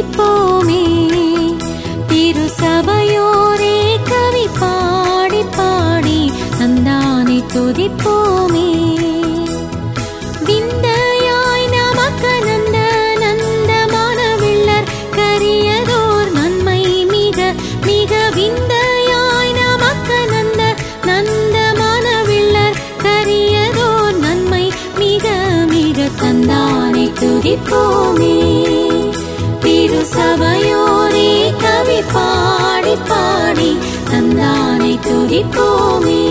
துதிப்போமே திருசபையோரே கவி பாடி பாடி நந்தானை துதிப்போமே விந்தையாய் நமக்கு நந்த நந்தமான வில்லர் கரியதோர் நன்மை மிக மிக விந்தையாய் நமக்கு நந்த நந்தமான வில்லர் கரியதோர் நன்மை மிக மிக தந்தானை துதிப்போமே திருசபையோரே கவி பாடி பாடி தந்தானை துதிப்போமே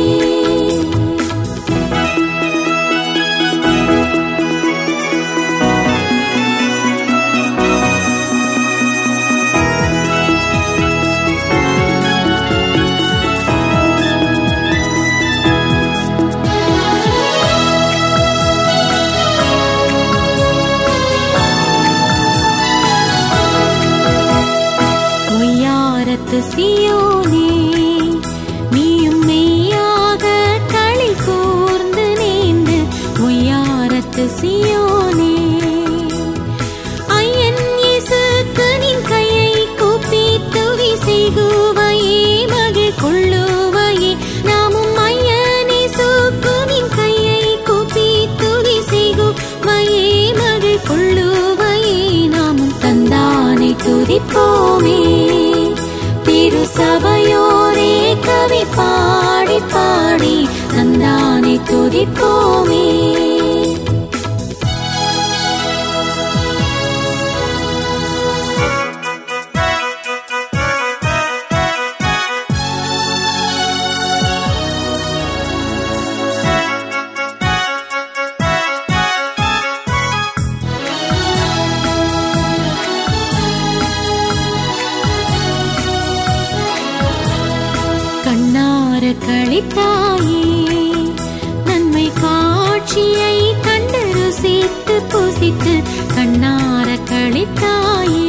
பொய்யாரத்து சியோனே நீயும் மெய்யாக களி கூர்ந்து நேர்ந்து பொய்யாரத்து சியோனே ஐயன் இயேசுக்கு நின் கையை கூப்பி துதி செய்குவையே மகிழ் கொள்ளுவையே நாமும் ஐயன் இயேசுக்கு நின் கையை கூப்பி துதி செய்குவையே மகிழ் கொள்ளுவையே நாமும் தந்தானை துதிப்போமே திருசபையோரே கவி பாடி பாடி தந்தானை துதிப்போமே கண்ணார கழித்தாயே நன்மை காட்சியை கண்டு ருசித்து புசித்து கண்ணார கழித்தாயே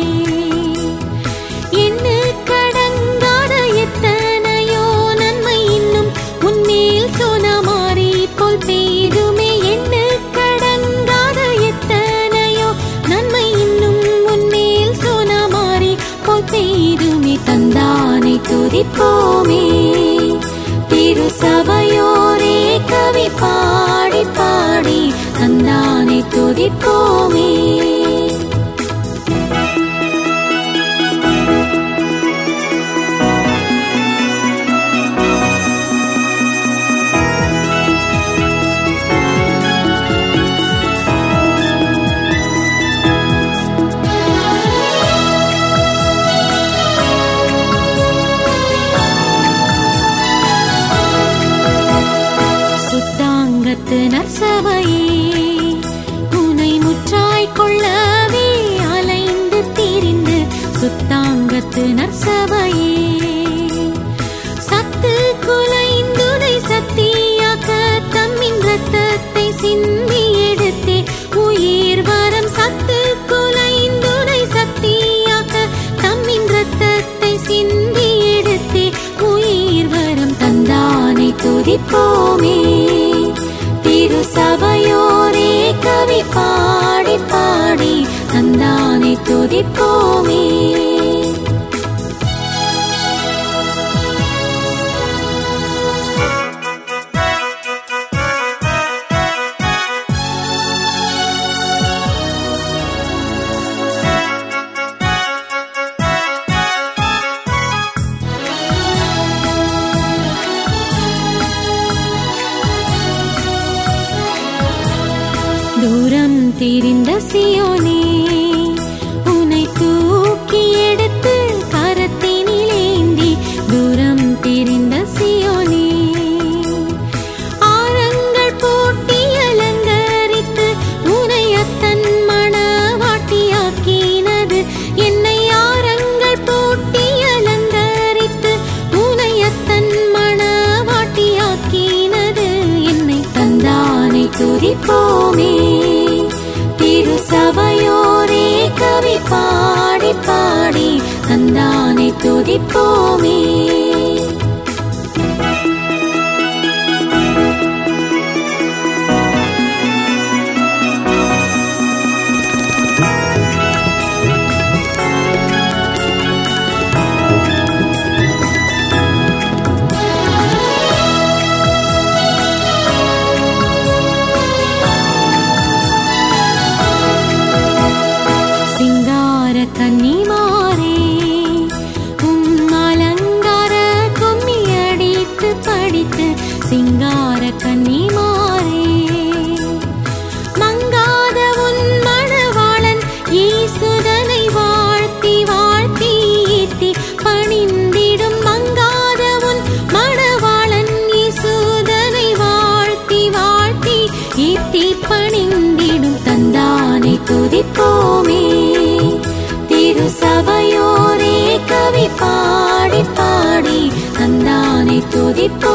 என்ன கடங்காத எத்தனையோ நன்மை இன்னும் உன்மேல் சொனமாறி போல் பெய்துமே என்ன கடங்காத எத்தனையோ நன்மை இன்னும் உன்மேல் சொனமாறி போல் பெய்துமே தந்தானை துதிப்போமே திருசபையோரே கவி பாடி பாடி தந்தானை துதிப்போமே சுத்தாங்கத்து நற்சபையே உனை முற்றாய் கொள்ளவே அலைந்து திரிந்து சுத்தாங்கத்து நற்சபையே சத்து குலைந்துனை சத்தியாக்க தம்மின் ரத்தத்தை சிந்தி எடுத்தே உயிர் வரம் சத்து குலைந்துனை சத்தியாக்க தம்மின் ரத்தத்தை சிந்தி எடுத்தே உயிர் வரம் தந்தானை துதிப்போமே திருசபையோரே கவி பாடி பாடி தந்தானை துதிப்போமே தூரம் தெரிந்த சியோனே உன்னை தூக்கி எடுத்து கரத்தினிலேந்தி தூரம் தெரிந்த சியோனே ஆரங்கள் போட்டி அலங்கரித்து உனை அத்தன் மணவாட்டியாக்கினது என்னை ஆரங்கள் போட்டி அலங்கரித்து உனை அத்தன் மணவாட்டியாக்கினது என்னை தந்தானை துதிப்போமே திருசபையோரே கவி பாடி பாடி தந்தானை துதிப்போமே சிங்கார கன்னிமாரே மங்காத உன் மணவாளன் ஈசுதனை வாழ்த்தி வாழ்த்தி ஈட்டி பணிந்திடும் மங்காத உன் மணவாளன் ஈசுதனை வாழ்த்தி வாழ்த்தி ஈட்டி பணிந்திடும் தந்தானை துதிப்போமே திரு சபையோரே கவி பாடி பாடி தந்தானை துதிப்போமே